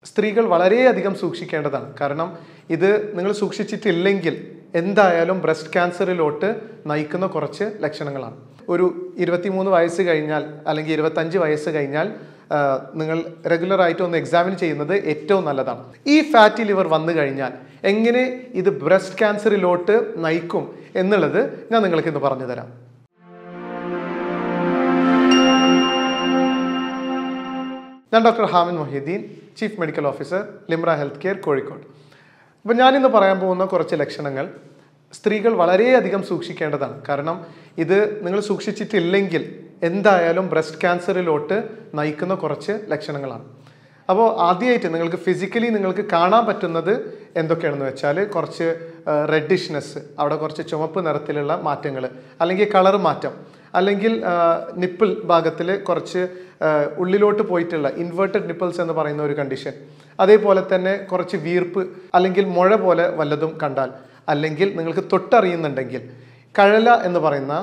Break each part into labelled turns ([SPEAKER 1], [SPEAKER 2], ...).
[SPEAKER 1] സ്ത്രീകൾ വളരെയധികം സൂക്ഷിക്കേണ്ടതാണ് കാരണം ഇത് നിങ്ങൾ സൂക്ഷിച്ചിട്ടില്ലെങ്കിൽ എന്തായാലും ബ്രസ്റ്റ് ക്യാൻസറിലോട്ട് നയിക്കുന്ന കുറച്ച് ലക്ഷണങ്ങളാണ് ഒരു ഇരുപത്തിമൂന്ന് വയസ്സ് കഴിഞ്ഞാൽ അല്ലെങ്കിൽ ഇരുപത്തഞ്ച് വയസ്സ് കഴിഞ്ഞാൽ ആ, നിങ്ങൾ റെഗുലറായിട്ട് ഒന്ന് എക്സാമിൻ ചെയ്യുന്നത് ഏറ്റവും നല്ലതാണ് ഈ ഫാറ്റി ലിവർ വന്നു കഴിഞ്ഞാൽ എങ്ങനെ ഇത് ബ്രസ്റ്റ് ക്യാൻസറിലോട്ട് നയിക്കും എന്നുള്ളത് ഞാൻ നിങ്ങൾക്ക് ഇന്ന് പറഞ്ഞു തരാം ഞാൻ doctor Hamid Mohiuddin chief medical officer Limra health care Kozhikode അപ്പോൾ ഞാനിന്ന് പറയാൻ പോകുന്ന കുറച്ച് ലക്ഷണങ്ങൾ സ്ത്രീകൾ വളരെയധികം സൂക്ഷിക്കേണ്ടതാണ് കാരണം ഇത് നിങ്ങൾ സൂക്ഷിച്ചിട്ടില്ലെങ്കിൽ എന്തായാലും ബ്രസ്റ്റ് ക്യാൻസറിലോട്ട് നയിക്കുന്ന കുറച്ച് ലക്ഷണങ്ങളാണ് അപ്പോൾ ആദ്യമായിട്ട് നിങ്ങൾക്ക് ഫിസിക്കലി നിങ്ങൾക്ക് കാണാൻ പറ്റുന്നത് എന്തൊക്കെയാണെന്ന് വെച്ചാൽ കുറച്ച് റെഡിഷ്നെസ് അവിടെ കുറച്ച് ചുവപ്പ് നിറത്തിലുള്ള മാറ്റങ്ങൾ അല്ലെങ്കിൽ കളർ മാറ്റം അല്ലെങ്കിൽ നിപ്പിൾ ഭാഗത്തിൽ കുറച്ച് ആ, ഉള്ളിലോട്ട് പോയിട്ടുള്ള ഇൻവേർട്ടഡ് നിപ്പിൾസ് എന്ന് പറയുന്ന ഒരു കണ്ടീഷൻ അതേപോലെ തന്നെ കുറച്ച് വീർപ്പ് അല്ലെങ്കിൽ മുഴ പോലെ വല്ലതും കണ്ടാൽ അല്ലെങ്കിൽ നിങ്ങൾക്ക് തൊട്ടറിയുന്നുണ്ടെങ്കിൽ കഴല എന്ന് പറയുന്ന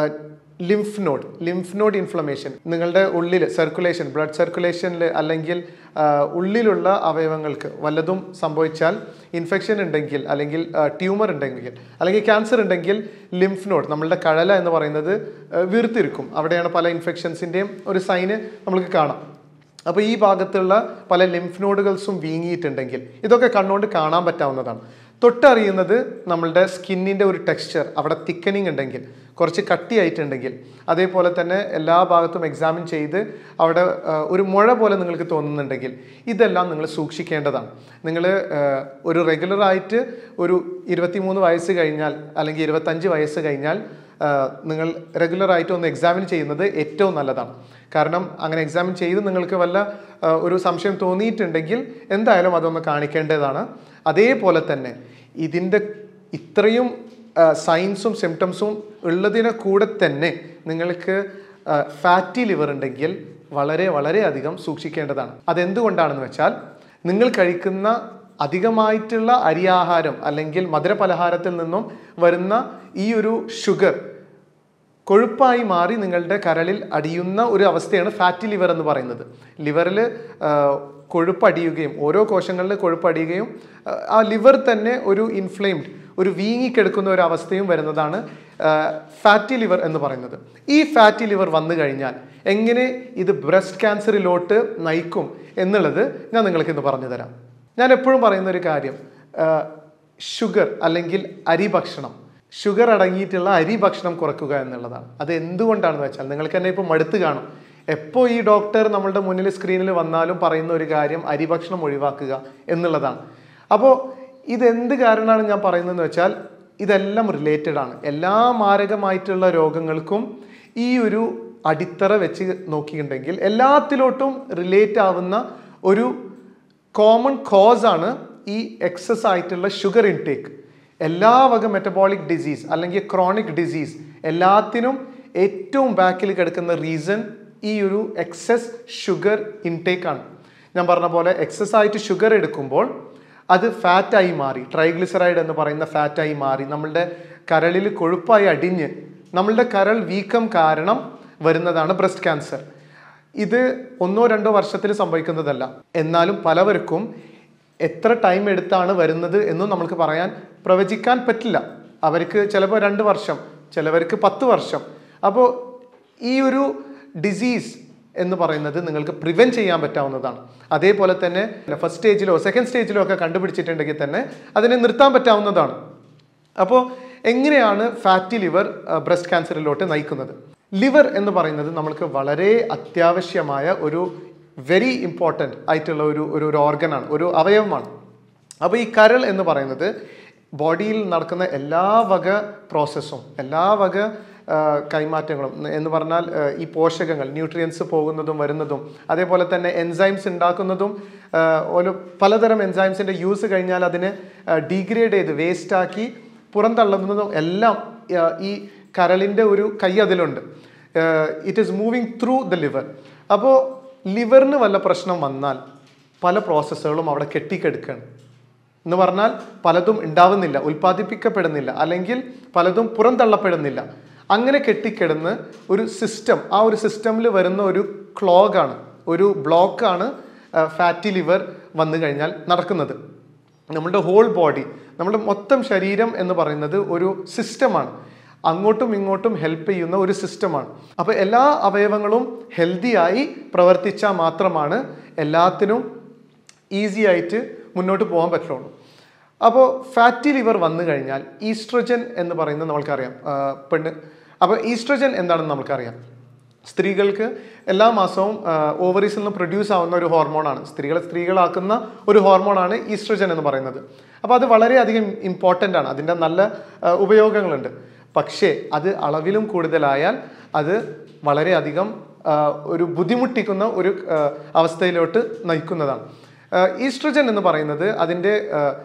[SPEAKER 1] lymph node lymph node inflammation നിങ്ങളുടെ ഉള്ളിൽ സർക്കുലേഷൻ ബ്ലഡ് സർക്കുലേഷനിൽ അല്ലെങ്കിൽ ആ, ഉള്ളിലുള്ള അവയവങ്ങൾക്ക് വല്ലതും സംഭവിച്ചാൽ ഇൻഫെക്ഷൻ ഉണ്ടെങ്കിൽ അല്ലെങ്കിൽ ട്യൂമർ ഉണ്ടെങ്കിൽ അല്ലെങ്കിൽ ക്യാൻസർ ഉണ്ടെങ്കിൽ ലിംഫ് നോഡ് നമ്മളുടെ കഴല എന്ന് പറയുന്നത് ആ, വീർത്തിരിക്കും അവിടെയാണ് പല ഇൻഫെക്ഷൻസിൻ്റെയും ഒരു സൈന് നമുക്ക് കാണാം അപ്പോൾ ഈ ഭാഗത്തുള്ള പല ലിംഫ് നോഡുകൾസും വീങ്ങിയിട്ടുണ്ടെങ്കിൽ ഇതൊക്കെ കണ്ണുകൊണ്ട് കാണാൻ പറ്റാവുന്നതാണ് തൊട്ടറിയുന്നത് നമ്മളുടെ സ്കിന്നിൻ്റെ ഒരു ടെക്സ്ചർ അവിടെ തിക്കനിങ് ഉണ്ടെങ്കിൽ കുറച്ച് കട്ടിയായിട്ടുണ്ടെങ്കിൽ അതേപോലെ തന്നെ എല്ലാ ഭാഗത്തും എക്സാമിൻ ചെയ്ത് അവിടെ ആ, ഒരു മുഴ പോലെ നിങ്ങൾക്ക് തോന്നുന്നുണ്ടെങ്കിൽ ഇതെല്ലാം നിങ്ങൾ സൂക്ഷിക്കേണ്ടതാണ് നിങ്ങൾ ഒരു റെഗുലറായിട്ട് ഒരു ഇരുപത്തിമൂന്ന് വയസ്സ് കഴിഞ്ഞാൽ അല്ലെങ്കിൽ ഇരുപത്തഞ്ച് വയസ്സ് കഴിഞ്ഞാൽ ആ, നിങ്ങൾ റെഗുലറായിട്ട് ഒന്ന് എക്സാമിൻ ചെയ്യുന്നത് ഏറ്റവും നല്ലതാണ് കാരണം അങ്ങനെ എക്സാമിൻ ചെയ്ത് നിങ്ങൾക്ക് വല്ല ആ, ഒരു സംശയം തോന്നിയിട്ടുണ്ടെങ്കിൽ എന്തായാലും അതൊന്ന് കാണിക്കേണ്ടതാണ് അതേപോലെ തന്നെ ഇതിൻ്റെ ഇത്രയും സൈൻസും സിംറ്റംസും ഉള്ളതിനെ കൂടെ തന്നെ നിങ്ങൾക്ക് ഫാറ്റി ലിവർ ഉണ്ടെങ്കിൽ വളരെ വളരെ അധികം സൂക്ഷിക്കേണ്ടതാണ് അതെന്തുകൊണ്ടാണെന്ന് വെച്ചാൽ നിങ്ങൾ കഴിക്കുന്ന അധികമായിട്ടുള്ള അരിയാഹാരം അല്ലെങ്കിൽ മധുരപലഹാരത്തിൽ നിന്നും വരുന്ന ഈ ഒരു ഷുഗർ കൊഴുപ്പായി മാറി നിങ്ങളുടെ കരളിൽ അടിയുന്ന ഒരു അവസ്ഥയാണ് ഫാറ്റി ലിവർ എന്ന് പറയുന്നത് ലിവറിൽ കൊഴുപ്പ് അടിയുകയും ഓരോ കോശങ്ങളിൽ കൊഴുപ്പ് അടിയുകയും ആ, ആ ലിവർ തന്നെ ഒരു ഇൻഫ്ലെയിംഡ് ഒരു വീങ്ങിക്കെടുക്കുന്ന ഒരു അവസ്ഥയും വരുന്നതാണ് ഫാറ്റി ലിവർ എന്ന് പറയുന്നത് ഈ ഫാറ്റി ലിവർ വന്നു കഴിഞ്ഞാൽ എങ്ങനെ ഇത് ബ്രസ്റ്റ് ക്യാൻസറിലോട്ട് നയിക്കും എന്നുള്ളത് ഞാൻ നിങ്ങൾക്ക് ഇന്ന് പറഞ്ഞു തരാം ഞാൻ എപ്പോഴും പറയുന്ന ഒരു കാര്യം ഷുഗർ അല്ലെങ്കിൽ അരി ഭക്ഷണം ഷുഗർ അടങ്ങിയിട്ടുള്ള അരി ഭക്ഷണം കുറക്കുക എന്നുള്ളതാണ് അത് എന്തുകൊണ്ടാണെന്ന് വെച്ചാൽ നിങ്ങൾക്ക് തന്നെ ഇപ്പോൾ മടുത്ത് കാണും എപ്പോൾ ഈ ഡോക്ടർ നമ്മളുടെ മുന്നിൽ സ്ക്രീനിൽ വന്നാലും പറയുന്ന ഒരു കാര്യം അരി ഭക്ഷണം ഒഴിവാക്കുക എന്നുള്ളതാണ് അപ്പോൾ ഇതെന്ത് കാരണമാണ് ഞാൻ പറയുന്നതെന്ന് വെച്ചാൽ ഇതെല്ലാം റിലേറ്റഡ് ആണ് എല്ലാ മാരകമായിട്ടുള്ള രോഗങ്ങൾക്കും ഈ ഒരു അടിത്തറ വെച്ച് നോക്കിയിട്ടുണ്ടെങ്കിൽ എല്ലാത്തിലോട്ടും റിലേറ്റ് ആവുന്ന ഒരു കോമൺ കോസ് ആണ് ഈ എക്സസ് ആയിട്ടുള്ള ഷുഗർ ഇൻടേക്ക് എല്ലാ വക മെറ്റബോളിക് ഡിസീസ് അല്ലെങ്കിൽ ക്രോണിക് ഡിസീസ് എല്ലാത്തിനും ഏറ്റവും ബാക്കിൽ കിടക്കുന്ന റീസൺ ഈ ഒരു എക്സസ് ഷുഗർ ഇൻടേക്ക് ആണ് ഞാൻ പറഞ്ഞ പോലെ എക്സസ് ആയിട്ട് ഷുഗർ എടുക്കുമ്പോൾ അത് ഫാറ്റായി മാറി ട്രൈഗ്ലിസറൈഡ് എന്ന് പറയുന്ന ഫാറ്റായി മാറി നമ്മളുടെ കരളിൽ കൊഴുപ്പായി അടിഞ്ഞ് നമ്മളുടെ കരൾ വീക്കം കാരണം വരുന്നതാണ് ബ്രസ്റ്റ് ക്യാൻസർ ഇത് ഒന്നോ രണ്ടോ വർഷത്തിൽ സംഭവിക്കുന്നതല്ല എന്നാലും പലവർക്കും എത്ര ടൈം എടുത്താണ് വരുന്നത് എന്നും നമുക്ക് പറയാൻ പ്രവചിക്കാൻ പറ്റില്ല അവർക്ക് ചിലപ്പോൾ രണ്ട് വർഷം ചിലവർക്ക് പത്ത് വർഷം അപ്പോൾ ഈ ഒരു ഡിസീസ് എന്ന് പറയുന്നത് നിങ്ങൾക്ക് പ്രിവെൻറ്റ് ചെയ്യാൻ പറ്റാവുന്നതാണ് അതേപോലെ തന്നെ ഫസ്റ്റ് സ്റ്റേജിലോ സെക്കൻഡ് സ്റ്റേജിലോ ഒക്കെ കണ്ടുപിടിച്ചിട്ടുണ്ടെങ്കിൽ തന്നെ അതിനെ നിർത്താൻ പറ്റാവുന്നതാണ് അപ്പോൾ എങ്ങനെയാണ് ഫാറ്റി ലിവർ ബ്രസ്റ്റ് ക്യാൻസറിലോട്ട് നയിക്കുന്നത് ലിവർ എന്ന് പറയുന്നത് നമ്മൾക്ക് വളരെ അത്യാവശ്യമായ ഒരു വെരി ഇമ്പോർട്ടൻ്റ് ആയിട്ടുള്ള ഒരു ഒരു ഒരു ഓർഗനാണ് ഒരു അവയവമാണ് അപ്പോൾ ഈ കരൾ എന്ന് പറയുന്നത് ബോഡിയിൽ നടക്കുന്ന എല്ലാ വക പ്രോസസ്സും എല്ലാ വക ആ, കൈമാറ്റങ്ങളും എന്ന് പറഞ്ഞാൽ ആ, ഈ പോഷകങ്ങൾ ന്യൂട്രിയൻസ് പോകുന്നതും വരുന്നതും അതേപോലെ തന്നെ എൻസൈംസ് ഉണ്ടാക്കുന്നതും ആ, ഒരു പലതരം എൻസൈംസിൻ്റെ യൂസ് കഴിഞ്ഞാൽ അതിനെ ഡീഗ്രേഡ് ചെയ്ത് വേസ്റ്റാക്കി പുറന്തള്ളുന്നതും എല്ലാം ആ, ഈ കരളിൻ്റെ ഒരു കൈ അതിലുണ്ട് it is moving through the liver അപ്പോൾ ലിവറിന് വല്ല പ്രശ്നം വന്നാൽ പല പ്രോസസ്സുകളും അവിടെ കെട്ടിക്കെടുക്കുകയാണ് എന്ന് പറഞ്ഞാൽ പലതും ഉണ്ടാവുന്നില്ല ഉൽപ്പാദിപ്പിക്കപ്പെടുന്നില്ല അല്ലെങ്കിൽ പലതും പുറന്തള്ളപ്പെടുന്നില്ല അങ്ങനെ കെട്ടിക്കിടന്ന് ഒരു സിസ്റ്റം ആ ഒരു സിസ്റ്റമിൽ വരുന്ന ഒരു ക്ലോഗാണ് ഒരു ബ്ലോക്കാണ് ഫാറ്റി ലിവർ വന്നു കഴിഞ്ഞാൽ നടക്കുന്നത് നമ്മുടെ ഹോൾ ബോഡി നമ്മുടെ മൊത്തം ശരീരം എന്ന് പറയുന്നത് ഒരു സിസ്റ്റമാണ് അങ്ങോട്ടും ഇങ്ങോട്ടും ഹെൽപ്പ് ചെയ്യുന്ന ഒരു സിസ്റ്റമാണ് അപ്പോൾ എല്ലാ അവയവങ്ങളും ഹെൽത്തിയായി പ്രവർത്തിച്ചാൽ മാത്രമാണ് എല്ലാത്തിനും ഈസി ആയിട്ട് മുന്നോട്ട് പോകാൻ പറ്റുള്ളൂ അപ്പോൾ ഫാറ്റി ലിവർ വന്നു കഴിഞ്ഞാൽ ഈസ്ട്രജൻ എന്ന് പറയുന്നത് നമ്മൾക്കറിയാം ആ, പെണ്ണ് അപ്പോൾ ഈസ്ട്രജൻ എന്താണെന്ന് നമുക്കറിയാം സ്ത്രീകൾക്ക് എല്ലാ മാസവും ഓവറീസിൽ നിന്ന് പ്രൊഡ്യൂസ് ആവുന്ന ഒരു ഹോർമോണാണ് സ്ത്രീകളെ സ്ത്രീകളാക്കുന്ന ഒരു ഹോർമോണാണ് ഈസ്ട്രജൻ എന്ന് പറയുന്നത് അപ്പോൾ അത് വളരെയധികം ഇമ്പോർട്ടൻ്റ് ആണ് അതിൻ്റെ നല്ല ആ, ഉപയോഗങ്ങളുണ്ട് പക്ഷേ അത് അളവിലും കൂടുതലായാൽ അത് വളരെയധികം ആ, ഒരു ബുദ്ധിമുട്ടിക്കുന്ന ഒരു ആ, അവസ്ഥയിലോട്ട് നയിക്കുന്നതാണ് ഈസ്ട്രജൻ എന്ന് പറയുന്നത് അതിൻ്റെ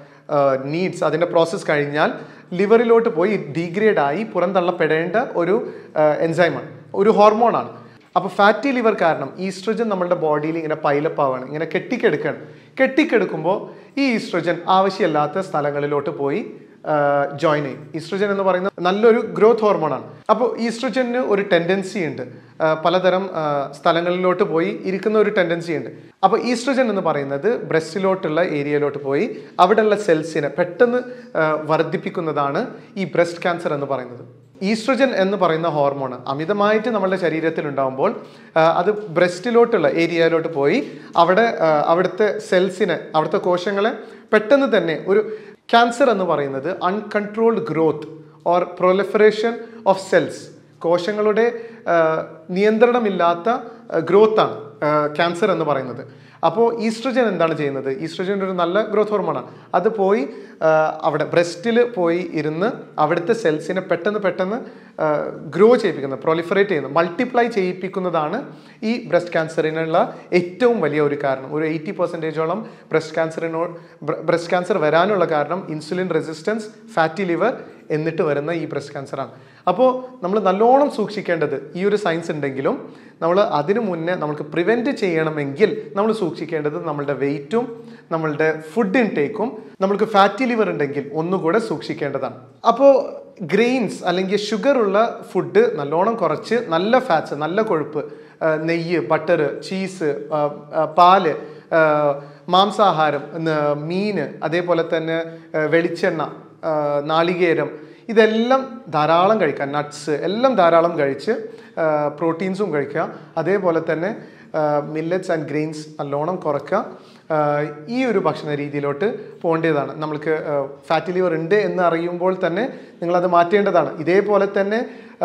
[SPEAKER 1] നീഡ്സ് അതിൻ്റെ പ്രോസസ്സ് കഴിഞ്ഞാൽ ലിവറിലോട്ട് പോയി ഡീഗ്രേഡ് ആയി പുറന്തള്ളപ്പെടേണ്ട ഒരു എൻസൈമാണ് ഒരു ഹോർമോണാണ് അപ്പോൾ ഫാറ്റി ലിവർ കാരണം ഈസ്ട്രജൻ നമ്മുടെ ബോഡിയിൽ ഇങ്ങനെ പൈലപ്പ് ആവാണ് ഇങ്ങനെ കെട്ടിക്കെടുക്കുകയാണ് കെട്ടിക്കെടുക്കുമ്പോൾ ഈ ഈസ്ട്രജൻ ആവശ്യമില്ലാത്ത സ്ഥലങ്ങളിലോട്ട് പോയി ജോയിൻ ചെയ്യും ഈസ്ട്രജൻ എന്ന് പറയുന്നത് നല്ലൊരു ഗ്രോത്ത് ഹോർമോണാണ് അപ്പോൾ ഈസ്ട്രജന് ഒരു ടെൻഡൻസി ഉണ്ട് ആ, പലതരം ആ, സ്ഥലങ്ങളിലോട്ട് പോയി ഇരിക്കുന്ന ഒരു ടെൻഡൻസി ഉണ്ട് അപ്പോൾ ഈസ്ട്രജൻ എന്ന് പറയുന്നത് ബ്രസ്റ്റിലോട്ടുള്ള ഏരിയയിലോട്ട് പോയി അവിടെയുള്ള സെൽസിനെ പെട്ടെന്ന് ആ, വർദ്ധിപ്പിക്കുന്നതാണ് ഈ ബ്രസ്റ്റ് ക്യാൻസർ എന്ന് പറയുന്നത് ഈസ്ട്രജൻ എന്ന് പറയുന്ന ഹോർമോൺ അമിതമായിട്ട് നമ്മളുടെ ശരീരത്തിൽ ഉണ്ടാകുമ്പോൾ ആ, അത് ബ്രസ്റ്റിലോട്ടുള്ള ഏരിയയിലോട്ട് പോയി അവിടെ ആ, അവിടുത്തെ സെൽസിനെ അവിടുത്തെ കോശങ്ങളെ പെട്ടെന്ന് തന്നെ ഒരു ക്യാൻസർ എന്ന് പറയുന്നത് uncontrolled growth or proliferation of cells കോശങ്ങളുടെ ആ, നിയന്ത്രണമില്ലാത്ത ഗ്രോത്താണ് ക്യാൻസർ എന്ന് പറയുന്നത് അപ്പോൾ ഈസ്ട്രജൻ എന്താണ് ചെയ്യുന്നത് ഈസ്ട്രജൻ ഒരു നല്ല ഗ്രോത്ത് ഹോർമോണാണ് അത് പോയി ആ, അവിടെ ബ്രസ്റ്റിൽ പോയി ഇരുന്ന് അവിടുത്തെ സെൽസിനെ പെട്ടെന്ന് പെട്ടെന്ന് ഗ്രോ ചെയ്യിപ്പിക്കുന്നത് പ്രൊലിഫറേറ്റ് ചെയ്യുന്നത് മൾട്ടിപ്ലൈ ചെയ്യിപ്പിക്കുന്നതാണ് ഈ ബ്രസ്റ്റ് ക്യാൻസറിനുള്ള ഏറ്റവും വലിയ ഒരു കാരണം ഒരു എയ്റ്റി പെർസെൻറ്റേജോളം ബ്രസ്റ്റ് ക്യാൻസറിനോ ബ്രസ്റ്റ് ക്യാൻസർ വരാനുള്ള കാരണം ഇൻസുലിൻ റെസിസ്റ്റൻസ് ഫാറ്റി ലിവർ എന്നിട്ട് വരുന്ന ഈ ബ്രസ്റ്റ് ക്യാൻസറാണ് അപ്പോൾ നമ്മൾ നല്ലോണം സൂക്ഷിക്കേണ്ടത് ഈ ഒരു സയൻസ് ഉണ്ടെങ്കിലും നമ്മൾ അതിനു മുന്നേ നമുക്ക് പ്രിവെൻറ്റ് ചെയ്യണമെങ്കിൽ നമ്മൾ സൂക്ഷിക്കേണ്ടത് നമ്മളുടെ വെയിറ്റും നമ്മളുടെ ഫുഡ് ഇൻടേക്കും നമ്മൾക്ക് ഫാറ്റി ലിവർ ഉണ്ടെങ്കിൽ ഒന്നുകൂടെ സൂക്ഷിക്കേണ്ടതാണ് അപ്പോൾ ഗ്രെയിൻസ് അല്ലെങ്കിൽ ഷുഗർ ഉള്ള ഫുഡ് നല്ലോണം കുറച്ച് നല്ല ഫാറ്റ്സ് നല്ല കൊഴുപ്പ് ആ, നെയ്യ് ബട്ടർ ചീസ് ആ, ആ, പാല് ആ, മാംസാഹാരം ന- മീന് അതേപോലെ തന്നെ ആ, വെളിച്ചെണ്ണ ആ, നാളികേരം ഇതെല്ലാം ധാരാളം കഴിക്കുക നട്ട്സ് എല്ലാം ധാരാളം കഴിച്ച് പ്രോട്ടീൻസും കഴിക്കുക അതേപോലെ തന്നെ മില്ലറ്റ്സ് ആൻഡ് ഗ്രെയിൻസ് നല്ലോണം കുറയ്ക്കുക ആ, ഈ ഒരു ഭക്ഷണ രീതിയിലോട്ട് പോകേണ്ടതാണ് നമ്മൾക്ക് ഫാറ്റി ലിവർ ഉണ്ട് എന്ന് അറിയുമ്പോൾ തന്നെ നിങ്ങളത് മാറ്റേണ്ടതാണ് ഇതേപോലെ തന്നെ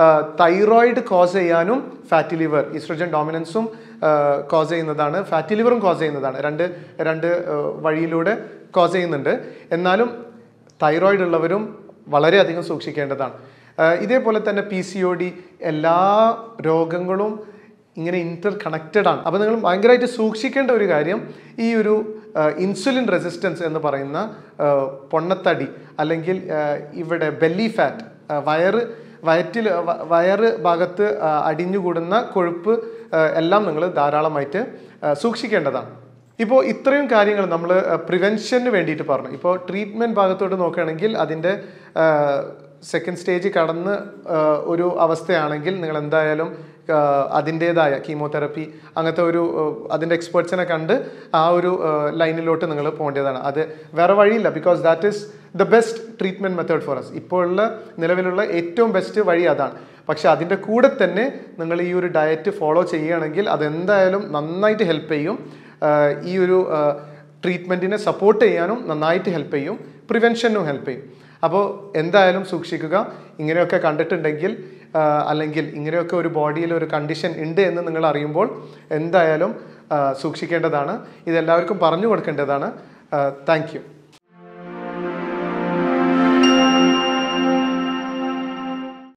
[SPEAKER 1] തൈറോയിഡ് കോസ് ചെയ്യാനും ഫാറ്റി ലിവർ ഈസ്ട്രോജൻ ഡോമിനൻസും കോസ് ചെയ്യുന്നതാണ് ഫാറ്റി ലിവറും കോസ് ചെയ്യുന്നതാണ് രണ്ട് രണ്ട് ആ, വഴിയിലൂടെ കോസ് ചെയ്യുന്നുണ്ട് എന്നാലും തൈറോയിഡ് ഉള്ളവരും വളരെയധികം സൂക്ഷിക്കേണ്ടതാണ് ആ, ഇതേപോലെ തന്നെ പി സി ഒ ഡി എല്ലാ രോഗങ്ങളും ഇങ്ങനെ ഇന്റർ കണക്റ്റഡ് ആണ് അപ്പോൾ നിങ്ങൾ ഭയങ്കരമായിട്ട് സൂക്ഷിക്കേണ്ട ഒരു കാര്യം ഈ ഒരു ഇൻസുലിൻ റെസിസ്റ്റൻസ് എന്ന് പറയുന്ന ആ, പൊണ്ണത്തടി അല്ലെങ്കിൽ ആ, ഇവിടെ ബെല്ലി ഫാറ്റ് വയറ് വയറ്റിൽ വ- വയറ് ഭാഗത്ത് ആ, അടിഞ്ഞുകൂടുന്ന കൊഴുപ്പ് ആ, എല്ലാം നിങ്ങൾ ധാരാളമായിട്ട് ആ, സൂക്ഷിക്കേണ്ടതാണ് ഇപ്പോൾ ഇത്രയും കാര്യങ്ങൾ നമ്മൾ പ്രിവെൻഷന് വേണ്ടിയിട്ട് പറഞ്ഞു ഇപ്പോൾ ട്രീറ്റ്മെൻറ്റ് ഭാഗത്തോട്ട് നോക്കുകയാണെങ്കിൽ അതിൻ്റെ സെക്കൻഡ് സ്റ്റേജ് കടന്ന് ആ, ഒരു അവസ്ഥയാണെങ്കിൽ നിങ്ങൾ എന്തായാലും ആ, അതിൻ്റേതായ കീമോതെറപ്പി അങ്ങനത്തെ ഒരു ആ, അതിൻ്റെ എക്സ്പേർട്സിനെ കണ്ട് ആ ഒരു ആ, ലൈനിലോട്ട് നിങ്ങൾ പോകേണ്ടതാണ് അത് വേറെ വഴിയില്ല because that is the best treatment method for us ഇപ്പോൾ ഉള്ള നിലവിലുള്ള ഏറ്റവും ബെസ്റ്റ് വഴി അതാണ് പക്ഷെ അതിൻ്റെ കൂടെ തന്നെ നിങ്ങൾ ഈ ഒരു ഡയറ്റ് ഫോളോ ചെയ്യുകയാണെങ്കിൽ അതെന്തായാലും നന്നായിട്ട് ഹെൽപ്പ് ചെയ്യും ആഹ് ഈ ഒരു ട്രീറ്റ്മെൻറ്റിനെ സപ്പോർട്ട് ചെയ്യാനും നന്നായിട്ട് ഹെൽപ്പ് ചെയ്യും പ്രിവെൻഷനും ഹെൽപ്പ് ചെയ്യും അപ്പോൾ എന്തായാലും സൂക്ഷിക്കുക ഇങ്ങനെയൊക്കെ കണ്ടിട്ടുണ്ടെങ്കിൽ ആഹ് അല്ലെങ്കിൽ ഇങ്ങനെയൊക്കെ ഒരു ബോഡിയിൽ ഒരു കണ്ടീഷൻ ഉണ്ട് എന്ന് നിങ്ങൾ അറിയുമ്പോൾ എന്തായാലും ആഹ് സൂക്ഷിക്കേണ്ടതാണ് ഇതെല്ലാവർക്കും പറഞ്ഞു കൊടുക്കേണ്ടതാണ് താങ്ക് യു